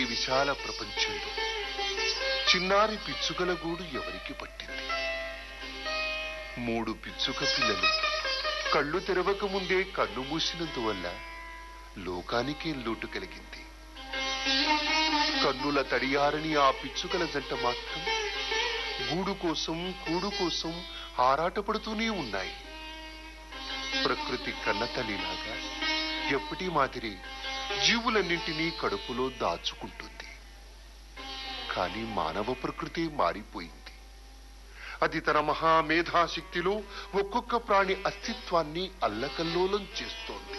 విశాల ప్రపంచంలో చిన్నారి పిచ్చుకల గూడు ఎవరికి పట్టింది మూడు పిచ్చుక పిల్లలు కళ్ళు తెరవక ముందే కన్ను మూసినందువల్ల లోకానికి లోటు కలిగింది కన్నుల తడియారని ఆ పిచ్చుకల జంట మాత్రం గూడు కోసం కూడు కోసం ఆరాటపడుతూనే ఉన్నాయి ప్రకృతి కన్నతల్లిలాగా ఎప్పటి మాదిరి జీవులన్నింటినీ కడుపులో దాచుకుంటుంది కానీ మానవ ప్రకృతి మారిపోయింది అది తన మహామేధాశక్తిలో ఒక్కొక్క ప్రాణి అస్తిత్వాన్ని అల్లకల్లోలం చేస్తోంది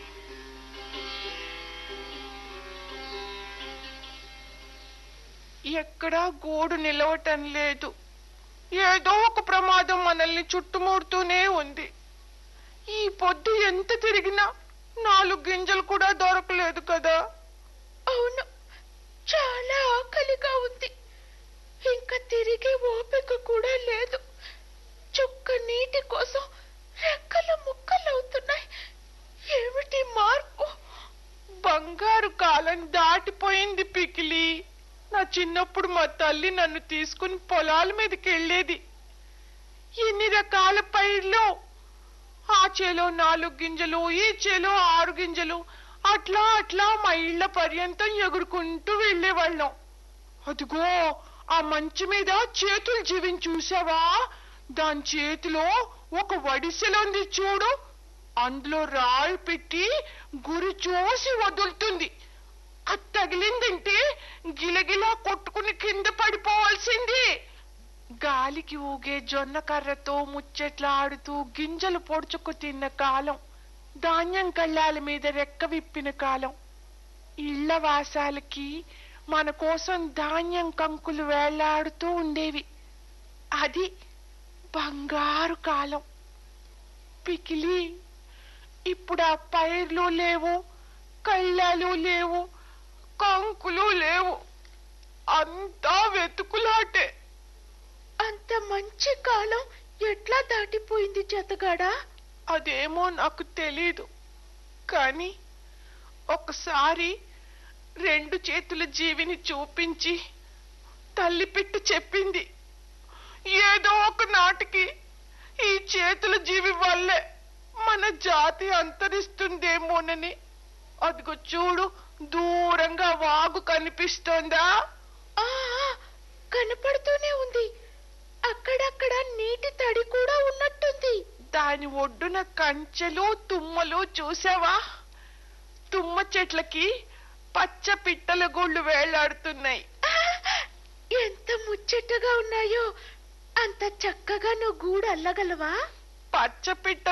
ఎక్కడా గోడు నిలవటం లేదు ఏదో ఒక ప్రమాదం మనల్ని చుట్టుముడుతూనే ఉంది ఈ పొద్దు ఎంత తిరిగినా నాలుగు గింజలు కూడా దొరకలేదు కదా అవును చాలా ఆకలిగా ఉంది ఇంకా తిరిగే ఓపిక కూడా లేదు చుక్క నీటి కోసం రెక్కలు ముక్కలవుతున్నాయి ఏమిటి మార్పు బంగారు కాలం దాటిపోయింది పికిలి నా చిన్నప్పుడు మా తల్లి నన్ను తీసుకుని పొలాల మీదకి వెళ్ళేది ఎన్ని రకాల పైర్లు ఆ చేలో నాలుగు గింజలు ఈ చేలో ఆరు గింజలు అట్లా అట్లా మా ఇళ్ల పర్యంతం ఎగురుకుంటూ వెళ్ళేవాళ్ళం అదిగో ఆ మంచు మీద చేతులు జీవిని చూసావా దాని చేతిలో ఒక వడిసెలుంది చూడు అందులో రాళ్ళు పెట్టి గురి చూసి వదులుతుంది అది తగిలిందంటే గిలగిలా కొట్టుకుని కింద పడిపోవాల్సింది గాలికి ఊగే జొన్న కర్రతో ముచ్చట్లాడుతూ గింజలు పొడుచుకు తిన్న కాలం ధాన్యం కళ్ళాల మీద రెక్క విప్పిన కాలం ఇళ్ల వాసాలకి మన కోసం ధాన్యం కంకులు వేళ్లాడుతూ ఉండేవి అది బంగారు కాలం పికిలి ఇప్పుడు ఆ పైర్లు లేవు కళ్ళాలు లేవు కంకులు లేవు అంతా వెతుకులాటే అంత మంచి కాలం ఎట్లా దాటిపోయింది జతగాడా అదేమో నాకు తెలీదు కానీ ఒకసారి రెండు చేతుల జీవిని చూపించి తల్లి పిట్ట చెప్పింది ఏదో ఒక నాటికి ఈ చేతుల జీవి వల్లే మన జాతి అంతరిస్తుందేమోనని అదిగో చూడు దూరంగా వాగు కనిపిస్తోందా ఆ ఆ, కనపడుతూనే ఉంది అక్కడక్కడ నీటి తడి కూడా ఉన్నట్టుంది దాని ఒడ్డున కంచెలు తుమ్మలు చూసావా తుమ్మ చెట్లకి పచ్చ పిట్టల గూళ్ళు వేలాడుతున్నాయి ఆ, ఎంత ముచ్చటగా ఉన్నాయో అంత చక్కగా నువ్వు గూడు అల్లగలవా పచ్చ పిట్ట